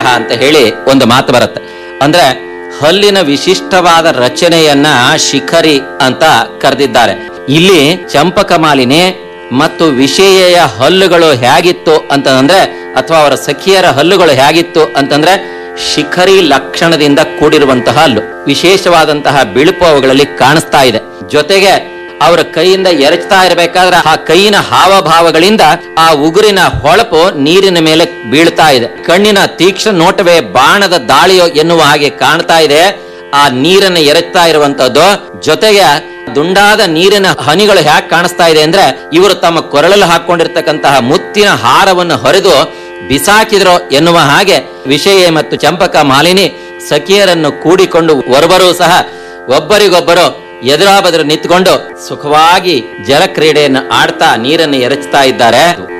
ಅಂತ ಹೇಳಿ ಒಂದು ಮಾತು ಬರುತ್ತೆ ಅಂದ್ರೆ ಹಲ್ಲಿನ ವಿಶಿಷ್ಟವಾದ ರಚನೆಯನ್ನ ಶಿಖರಿ ಅಂತ ಕರೆದಿದ್ದಾರೆ ಇಲ್ಲಿ ಚಂಪಕ ಮಾಲಿನಿ ಮತ್ತು ವಿಷಯೆಯ ಹಲ್ಲುಗಳು ಹೇಗಿತ್ತು ಅಂತಂದ್ರೆ ಅಥವಾ ಅವರ ಸಖಿಯರ ಹಲ್ಲುಗಳು ಹೇಗಿತ್ತು ಅಂತಂದ್ರೆ ಶಿಖರಿ ಲಕ್ಷಣದಿಂದ ಕೂಡಿರುವಂತಹ ಹಲ್ಲು ವಿಶೇಷವಾದಂತಹ ಬಿಳುಪು ಅವುಗಳಲ್ಲಿ ಕಾಣಿಸ್ತಾ ಇದೆ ಜೊತೆಗೆ ಅವರ ಕೈಯಿಂದ ಎರಚ್ತಾ ಇರಬೇಕಾದ್ರೆ ಆ ಕೈಯಿನ ಹಾವಭಾವಗಳಿಂದ ಆ ಉಗುರಿನ ಹೊಳಪು ನೀರಿನ ಮೇಲೆ ಬೀಳ್ತಾ ಇದೆ ಕಣ್ಣಿನ ತೀಕ್ಷ್ಣ ನೋಟವೇ ಬಾಣದ ದಾಳಿಯೋ ಎನ್ನುವ ಹಾಗೆ ಕಾಣ್ತಾ ಇದೆ ಆ ನೀರನ್ನು ಎರಚ್ತಾ ಇರುವಂತದ್ದು ಜೊತೆಗೆ ದುಂಡಾದ ನೀರಿನ ಹನಿಗಳು ಹ್ಯಾಕ್ ಕಾಣಿಸ್ತಾ ಇದೆ ಅಂದ್ರೆ ಇವರು ತಮ್ಮ ಕೊರಳಲ್ಲಿ ಹಾಕೊಂಡಿರ್ತಕ್ಕಂತಹ ಮುತ್ತಿನ ಹಾರವನ್ನು ಹೊರೆದು ಬಿಸಾಕಿದ್ರು ಎನ್ನುವ ಹಾಗೆ ವಿಷಯ ಮತ್ತು ಚಂಪಕ ಮಾಲಿನಿ ಸಖಿಯರನ್ನು ಕೂಡಿಕೊಂಡು ಒರ್ಬರೂ ಸಹ ಒಬ್ಬರಿಗೊಬ್ಬರು ಎದುರಾಬದರು ನಿಂತ್ಕೊಂಡು ಸುಖವಾಗಿ ಜಲಕ್ರೀಡೆಯನ್ನು ಆಡ್ತಾ ನೀರನ್ನು ಎರಚ್ತಾ ಇದ್ದಾರೆ